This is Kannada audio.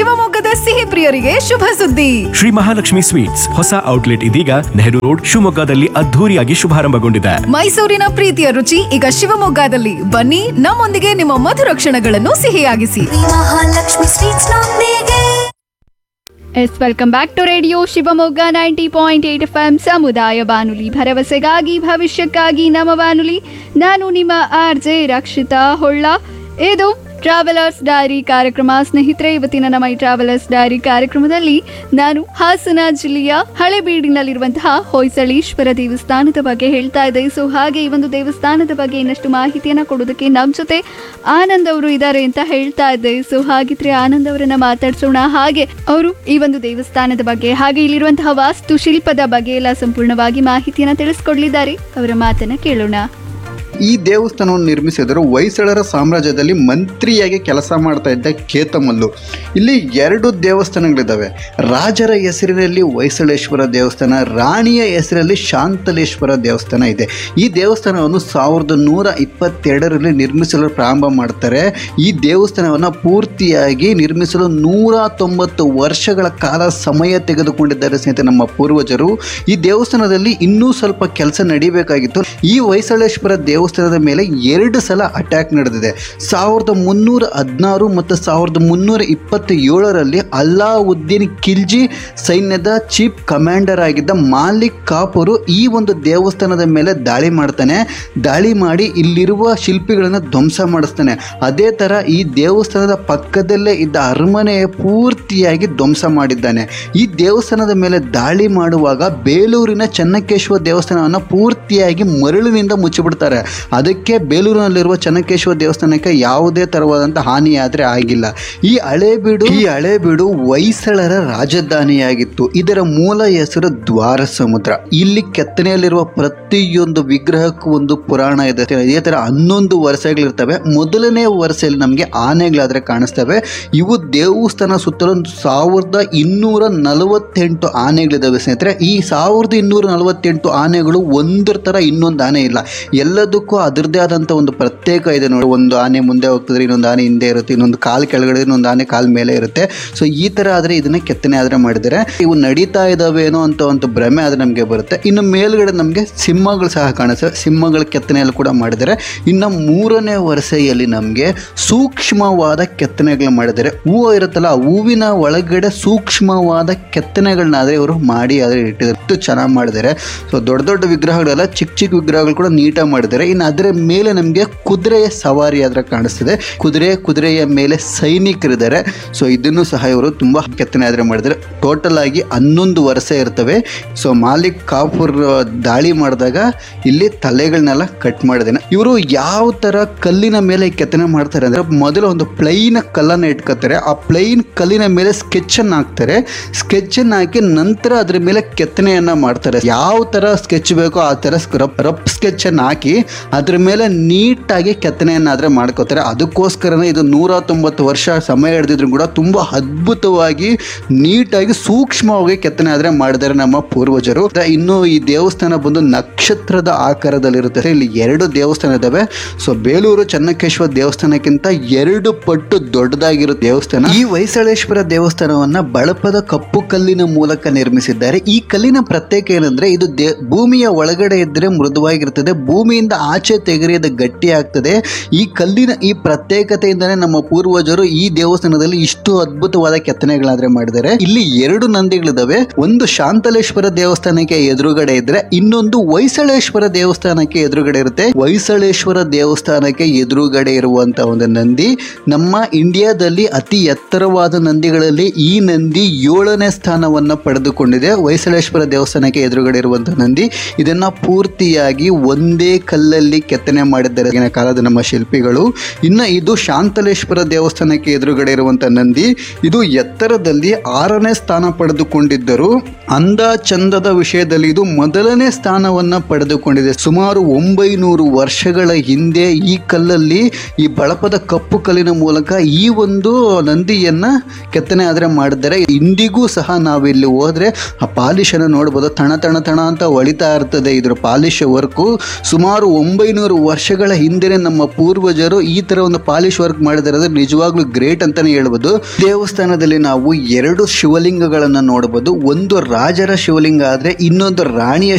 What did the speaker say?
ಶಿವಮೊಗ್ಗದ ಸಿಹಿ ಪ್ರಿಯರಿಗೆ ಶುಭ ಸುದ್ದಿ ಶ್ರೀ ಮಹಾಲಕ್ಷ್ಮಿ ಸ್ವೀಟ್ಸ್ ಹೊಸ ಔಟ್ಲೆಟ್ ಇದೀಗ ನೆಹರು ರೋಡ್ ಶಿವಮೊಗ್ಗದಲ್ಲಿ ಅದ್ಧೂರಿಯಾಗಿ ಶುಭಾರಂಭಗೊಂಡಿದೆ ಮೈಸೂರಿನ ಪ್ರೀತಿಯ ರುಚಿ ಈಗ ಶಿವಮೊಗ್ಗದಲ್ಲಿ ಬನ್ನಿ ನಮ್ಮೊಂದಿಗೆ ನಿಮ್ಮ ಮಧುರ ಕ್ಷಣಗಳನ್ನು ಸಿಹಿಯಾಗಿಸಿ ಮಹಾಲಕ್ಷ್ಮಿ ಸ್ವೀಟ್ಸ್ ನೊಂದಿಗೆ yes welcome back to radio Shivamogga ninety point eight F M ಸಮುದಾಯ ಬಾನುಲಿ ಭರವಸೆಗಾಗಿ ಭವಿಷ್ಯಕ್ಕಾಗಿ ನಮ್ಮ ಬಾನುಲಿ ನಾನು ನಿಮ್ಮ ಆರ್ ಜೆ ರಕ್ಷಿತಾ ಹೊಳ್ಳ ಇದು ಟ್ರಾವೆಲರ್ಸ್ ಡೈರಿ ಕಾರ್ಯಕ್ರಮ ಸ್ನೇಹಿತರೆ ಇವತ್ತಿನ ನಮ್ಮ ಈ ಟ್ರಾವೆಲರ್ಸ್ ಡೈರಿ ಕಾರ್ಯಕ್ರಮದಲ್ಲಿ ನಾನು ಹಾಸನ ಜಿಲ್ಲೆಯ ಹಳೆಬೀಡಿನಲ್ಲಿರುವಂತಹ ಹೊಯ್ಸಳೀಶ್ವರ ದೇವಸ್ಥಾನದ ಬಗ್ಗೆ ಹೇಳ್ತಾ ಇದ್ದೆ ಸೊ ಹಾಗೆ ಈ ಒಂದು ದೇವಸ್ಥಾನದ ಬಗ್ಗೆ ಇನ್ನಷ್ಟು ಮಾಹಿತಿಯನ್ನ ಕೊಡೋದಕ್ಕೆ ನಮ್ಮ ಜೊತೆ ಆನಂದ್ ಅವರು ಇದ್ದಾರೆ ಅಂತ ಹೇಳ್ತಾ ಇದ್ದೆ ಸೊ ಹಾಗಿದ್ರೆ ಆನಂದ್ ಅವರನ್ನ ಮಾತಾಡ್ಸೋಣ ಹಾಗೆ ಅವರು ಈ ಒಂದು ದೇವಸ್ಥಾನದ ಬಗ್ಗೆ ಹಾಗೆ ಇಲ್ಲಿರುವಂತಹ ವಾಸ್ತುಶಿಲ್ಪದ ಬಗ್ಗೆ ಎಲ್ಲ ಸಂಪೂರ್ಣವಾಗಿ ಮಾಹಿತಿಯನ್ನ ತಿಳಿಸ್ಕೊಡ್ಲಿದ್ದಾರೆ ಅವರ ಮಾತನ್ನ ಕೇಳೋಣ ಈ ದೇವಸ್ಥಾನವನ್ನು ನಿರ್ಮಿಸಿದರು ಹೊಯ್ಸಳರ ಸಾಮ್ರಾಜ್ಯದಲ್ಲಿ ಮಂತ್ರಿಯಾಗಿ ಕೆಲಸ ಮಾಡ್ತಾ ಇದ್ದ ಕೇತಮಲ್ಲು ಇಲ್ಲಿ ಎರಡು ದೇವಸ್ಥಾನಗಳಿದ್ದಾವೆ ರಾಜರ ಹೆಸರಿನಲ್ಲಿ ಹೊಯ್ಸಳೇಶ್ವರ ದೇವಸ್ಥಾನ ರಾಣಿಯ ಹೆಸರಲ್ಲಿ ಶಾಂತಲೇಶ್ವರ ದೇವಸ್ಥಾನ ಇದೆ ಈ ದೇವಸ್ಥಾನವನ್ನು ಸಾವಿರದ ನೂರ ಇಪ್ಪತ್ತೆರಡರಲ್ಲಿ ನಿರ್ಮಿಸಲು ಪ್ರಾರಂಭ ಮಾಡ್ತಾರೆ ಈ ದೇವಸ್ಥಾನವನ್ನು ಪೂರ್ತಿಯಾಗಿ ನಿರ್ಮಿಸಲು ನೂರ ತೊಂಬತ್ತು ವರ್ಷಗಳ ಕಾಲ ಸಮಯ ತೆಗೆದುಕೊಂಡಿದ್ದಾರೆ ಸ್ನೇಹಿತರೆ ನಮ್ಮ ಪೂರ್ವಜರು ಈ ದೇವಸ್ಥಾನದಲ್ಲಿ ಇನ್ನೂ ಸ್ವಲ್ಪ ಕೆಲಸ ನಡಿಬೇಕಾಗಿತ್ತು ಈ ಹೊಯ್ಸಳೇಶ್ವರ ದೇವಸ್ಥಾನದ ಮೇಲೆ ಎರಡು ಸಲ ಅಟ್ಯಾಕ್ ನಡೆದಿದೆ ಸಾವಿರದ ಮುನ್ನೂರ ಹದಿನಾರು ಮತ್ತು ಸಾವಿರದ ಮುನ್ನೂರ ಇಪ್ಪತ್ತ ಏಳರಲ್ಲಿ ಅಲ್ಲಾವುದ್ದೀನ್ ಖಿಲ್ಜಿ ಸೈನ್ಯದ ಚೀಫ್ ಕಮಾಂಡರ್ ಆಗಿದ್ದ ಮಾಲಿಕ್ ಕಾಪುರು ಈ ಒಂದು ದೇವಸ್ಥಾನದ ಮೇಲೆ ದಾಳಿ ಮಾಡ್ತಾನೆ ದಾಳಿ ಮಾಡಿ ಇಲ್ಲಿರುವ ಶಿಲ್ಪಿಗಳನ್ನು ಧ್ವಂಸ ಮಾಡಿಸ್ತಾನೆ ಅದೇ ಥರ ಈ ದೇವಸ್ಥಾನದ ಪಕ್ಕದಲ್ಲೇ ಇದ್ದ ಅರಮನೆ ಪೂರ್ತಿಯಾಗಿ ಧ್ವಂಸ ಮಾಡಿದ್ದಾನೆ ಈ ದೇವಸ್ಥಾನದ ಮೇಲೆ ದಾಳಿ ಮಾಡುವಾಗ ಬೇಲೂರಿನ ಚೆನ್ನಕೇಶ್ವರ ದೇವಸ್ಥಾನವನ್ನು ಪೂರ್ತಿಯಾಗಿ ಮರಳಿನಿಂದ ಮುಚ್ಚಿಬಿಡ್ತಾರೆ ಅದಕ್ಕೆ ಬೇಲೂರಿನಲ್ಲಿರುವ ಚೆನ್ನಕೇಶ್ವರ ದೇವಸ್ಥಾನಕ್ಕೆ ಯಾವುದೇ ತರವಾದಂಥ ಹಾನಿ ಆದರೆ ಆಗಿಲ್ಲ ಈ ಹಳೇಬೀಡು ಈ ಹಳೇಬೀಡು ಹೊಯ್ಸಳರ ರಾಜಧಾನಿಯಾಗಿತ್ತು ಇದರ ಮೂಲ ಹೆಸರು ದ್ವಾರ ಸಮುದ್ರ ಇಲ್ಲಿ ಕೆತ್ತನೆಯಲ್ಲಿರುವ ಪ್ರತಿಯೊಂದು ವಿಗ್ರಹಕ್ಕೂ ಒಂದು ಪುರಾಣ ಇದೆ ಇದೇ ತರ ಹನ್ನೊಂದು ವರ್ಷಗಳಿರ್ತವೆ ಮೊದಲನೇ ವರ್ಷದಲ್ಲಿ ನಮಗೆ ಆನೆಗಳಾದ್ರೆ ಕಾಣಿಸ್ತವೆ ಇವು ದೇವಸ್ಥಾನ ಸುತ್ತಲೂ ಒಂದು ಸಾವಿರದ ಇನ್ನೂರ ನಲವತ್ತೆಂಟು ಆನೆಗಳಿದಾವೆ ಸ್ನೇಹಿತರೆ ಈ ಸಾವಿರದ ಇನ್ನೂರ ನಲವತ್ತೆಂಟು ಆನೆಗಳು ಒಂದರ ತರ ಇನ್ನೊಂದು ಆನೆ ಇಲ್ಲ ಎಲ್ಲದಕ್ಕೂ ಅದರದ್ದೇ ಆದಂಥ ಒಂದು ಪ್ರತ್ಯೇಕ ಇದೆ ನೋಡಿ ಒಂದು ಆನೆ ಮುಂದೆ ಹೋಗ್ತದ್ರೆ ಇನ್ನೊಂದು ಆನೆ ಹಿಂದೆ ಇರುತ್ತೆ ಇನ್ನೊಂದು ಕಾಲು ಕೆಳಗಡೆ ಇನ್ನೊಂದು ಆನೆ ಕಾಲ್ ಮೇಲೆ ಇರುತ್ತೆ ಸೊ ಈ ತರ ಆದ್ರೆ ಇದನ್ನ ಕೆತ್ತನೆ ಆದ್ರೆ ಮಾಡಿದರೆ ಇವು ನಡೀತಾ ಇದಾವೇನೋ ಅಂತ ಒಂದು ಭ್ರಮೆ ಆದ್ರೆ ನಮಗೆ ಬರುತ್ತೆ ಇನ್ನು ಮೇಲ್ಗಡೆ ನಮಗೆ ಸಿಂಹಗಳು ಸಹ ಕಾಣಿಸ್ತವೆ ಸಿಂಹಗಳ ಕೆತ್ತನೆಯಲ್ಲಿ ಕೂಡ ಮಾಡಿದ್ದಾರೆ ಇನ್ನು ಮೂರನೇ ವರಸೆಯಲ್ಲಿ ನಮಗೆ ಸೂಕ್ಷ್ಮವಾದ ಕೆತ್ತನೆಗಳು ಮಾಡಿದ್ದಾರೆ ಹೂವು ಇರುತ್ತಲ್ಲ ಆ ಹೂವಿನ ಒಳಗಡೆ ಸೂಕ್ಷ್ಮವಾದ ಕೆತ್ತನೆಗಳನ್ನ ಆದ್ರೆ ಇವರು ಮಾಡಿ ಆದ್ರೆ ಇಟ್ಟಿದ್ದಾರೆ ಅಷ್ಟು ಚೆನ್ನಾಗಿ ಮಾಡಿದ್ದಾರೆ ಸೊ ದೊಡ್ಡ ದೊಡ್ಡ ವಿಗ್ರಹಗಳೆಲ್ಲ ಚಿಕ್ಕ ಚಿಕ್ಕ ವಿಗ್ರಹಗಳು ಕೂಡ ನೀಟಾಗಿ ಮಾಡಿದ್ದಾರೆ ಇನ್ನು ಅದರ ಮೇಲೆ ನಮಗೆ ಕುದುರೆಯ ಸವಾರಿ ಆದ್ರೆ ಕಾಣಿಸ್ತಿದೆ ಕುದುರೆ ಕುದುರೆಯ ಮೇಲೆ ಸೈನಿಕರಿದ್ದಾರೆ ಸೊ ಇದನ್ನು ಸಹ ಇವರು ತುಂಬಾ ಕೆತ್ತನೆ ಆದ್ರೆ ಮಾಡಿದ್ದಾರೆ ಟೋಟಲ್ ಆಗಿ ಹನ್ನೊಂದು ವರ್ಷ ಇರ್ತವೆ ಸೊ ಮಾಲಿಕ್ ಕಾಫೂರ್ ದಾಳಿ ಮಾಡಿದಾಗ ಇಲ್ಲಿ ತಲೆಗಳನ್ನೆಲ್ಲ ಕಟ್ ಮಾಡಿದ್ದೇನೆ ಇವರು ಯಾವ ತರ ಕಲ್ಲಿನ ಮೇಲೆ ಕೆತ್ತನೆ ಮಾಡ್ತಾರೆ ಅಂದ್ರೆ ಮೊದಲು ಒಂದು ಪ್ಲೈನ್ ಕಲ್ಲನ್ನು ಇಟ್ಕೋತಾರೆ ಆ ಪ್ಲೈನ್ ಕಲ್ಲಿನ ಮೇಲೆ ಸ್ಕೆಚ್ ಅನ್ನು ಹಾಕ್ತಾರೆ ಸ್ಕೆಚ್ ಅನ್ನು ಹಾಕಿ ನಂತರ ಅದ್ರ ಮೇಲೆ ಕೆತ್ತನೆಯನ್ನ ಮಾಡ್ತಾರೆ ಯಾವ ತರ ಸ್ಕೆಚ್ ಬೇಕೋ ಆ ತರ ರಫ್ ರಫ್ ಸ್ಕೆಚ್ ಅನ್ನು ಹಾಕಿ ಅದ್ರ ಮೇಲೆ ನೀಟಾಗಿ ಕೆತ್ತನೆಯನ್ನಾದ್ರೆ ಮಾಡ್ಕೋತಾರೆ ಅದಕ್ಕೋಸ್ಕರನೇ ಇದು ನೂರ ತೊಂಬತ್ತು ವರ್ಷ ಸಮಯ ಹಿಡಿದಿದ್ರು ಕೂಡ ತುಂಬಾ ಅದ್ಭುತವಾಗಿ ನೀಟಾಗಿ ಸೂಕ್ಷ್ಮವಾಗಿ ಕೆತ್ತನೆ ಆದ್ರೆ ಮಾಡಿದ್ದಾರೆ ನಮ್ಮ ಪೂರ್ವಜರು ದ- ಇನ್ನು ಈ ದೇವಸ್ಥಾನ ಬಂದು ನಕ್ಷತ್ರದ ಆಕಾರದಲ್ಲಿರುತ್ತೆ ಇಲ್ಲಿ ಎರಡು ದೇವಸ್ಥಾನ ಇದಾವೆ ಸೊ ಬೇಲೂರು ಚೆನ್ನಕೇಶ್ವರ ದೇವಸ್ಥಾನಕ್ಕಿಂತ ಎರಡು ಪಟ್ಟು ದೊಡ್ಡದಾಗಿರೋ ದೇವಸ್ಥಾನ ಈ ಹೊಯ್ಸಳೇಶ್ವರ ದೇವಸ್ಥಾನವನ್ನ ಬಳಪದ ಕಪ್ಪು ಕಲ್ಲಿನ ಮೂಲಕ ನಿರ್ಮಿಸಿದ್ದಾರೆ ಈ ಕಲ್ಲಿನ ಪ್ರತ್ಯೇಕ ಏನಂದ್ರೆ ಇದು ದೇ ಭೂಮಿಯ ಒಳಗಡೆ ಇದ್ರೆ ಮೃದುವಾಗಿರ್ತದೆ ಭೂಮಿಯಿಂದ ಆಚೆ ತೆಗೆರಿಯದ ಗಟ್ಟಿ ಆಗ್ತದೆ ಈ ಕಲ್ಲಿನ ಈ ಪ್ರತ್ಯೇಕತೆಯಿಂದನೇ ನಮ್ಮ ಪೂರ್ವಜರು ಈ ದೇವಸ್ಥಾನದಲ್ಲಿ ಇಷ್ಟು ಅದ್ಭುತವಾದ ಕೆತ್ತನೆಗಳಾದ್ರೆ ಮಾಡಿದ್ದಾರೆ ಇಲ್ಲಿ ಎರಡು ನಂದಿಗಳಿದಾವೆ ಒಂದು ಶಾಂತಲೇಶ್ವರ ದೇವಸ್ಥಾನಕ್ಕೆ ಎದುರುಗಡೆ ಇದ್ರೆ ಇನ್ನೊಂದು ಹೊಯ್ಸಳೇಶ್ವರ ದೇವಸ್ಥಾನಕ್ಕೆ ಎದುರುಗಡೆ ಇರುತ್ತೆ ಹೊಯ್ಸಳೇಶ್ವರ ದೇವಸ್ಥಾನಕ್ಕೆ ಎದುರುಗಡೆ ಇರುವಂತ ಒಂದು ನಂದಿ ನಮ್ಮ ಇಂಡಿಯಾದಲ್ಲಿ ಅತಿ ಎತ್ತರವಾದ ನಂದಿಗಳಲ್ಲಿ ಈ ನಂದಿ ಏಳನೇ ಸ್ಥಾನವನ್ನ ಪಡೆದುಕೊಂಡಿದೆ ಹೊಯ್ಸಳೇಶ್ವರ ದೇವಸ್ಥಾನಕ್ಕೆ ಎದುರುಗಡೆ ಇರುವಂತಹ ನಂದಿ ಇದನ್ನ ಪೂರ್ತಿಯಾಗಿ ಒಂದೇ ಕಲ್ಲಲ್ಲಿ ಕೆತ್ತನೆ ಮಾಡಿದ್ದಾರೆ ಆಗಿನ ಕಾಲದ ನಮ್ಮ ಶಿಲ್ಪಿಗಳು ಇನ್ನು ಇದು ಶಾಂತಲೇಶ್ವರ ದೇವಸ್ಥಾನಕ್ಕೆ ಎದುರುಗಡೆ ಇರುವಂತ ನಂದಿ ಇದು ಎತ್ತರದಲ್ಲಿ ಆರನೇ ಸ್ಥಾನ ಪಡೆದುಕೊಂಡಿದ್ದರು ಅಂದ ಚಂದದ ವಿಷಯದಲ್ಲಿ ಇದು ಮೊದಲನೇ ಸ್ಥಾನವನ್ನ ಪಡೆದುಕೊಂಡಿದೆ ಸುಮಾರು ಒಂಬೈನೂರು ವರ್ಷಗಳ ಹಿಂದೆ ಈ ಕಲ್ಲಲ್ಲಿ ಈ ಬಳಪದ ಕಪ್ಪು ಕಲ್ಲಿನ ಮೂಲಕ ಈ ಒಂದು ನಂದಿಯನ್ನ ಕೆತ್ತನೆ ಆದ್ರೆ ಮಾಡಿದ್ದಾರೆ ಇಂದಿಗೂ ಸಹ ನಾವಿಲ್ಲಿ ಹೋದ್ರೆ ಆ ಪಾಲಿಶ್ ಅನ್ನು ನೋಡ್ಬೋದು ತಣ ತಣ ತಣ ಅಂತ ಹೊಳಿತಾ ಇರ್ತದೆ ಇದ್ರ ಪಾಲಿಶ್ ವರ್ಕು ಸುಮಾರು ಒಂಬ ಒಂಬೈನೂರು ವರ್ಷಗಳ ಹಿಂದೆನೆ ನಮ್ಮ ಪೂರ್ವಜರು ಈ ತರ ಒಂದು ಪಾಲಿಶ್ ವರ್ಕ್ ಮಾಡಿದಿರೋದು ನಿಜವಾಗ್ಲೂ ಗ್ರೇಟ್ ಅಂತಾನೆ ಹೇಳ್ಬೋದು ದೇವಸ್ಥಾನದಲ್ಲಿ ನಾವು ಎರಡು ಶಿವಲಿಂಗಗಳನ್ನ ನೋಡಬಹುದು ಒಂದು ರಾಜರ ಶಿವಲಿಂಗ ಆದ್ರೆ ಇನ್ನೊಂದು ರಾಣಿಯ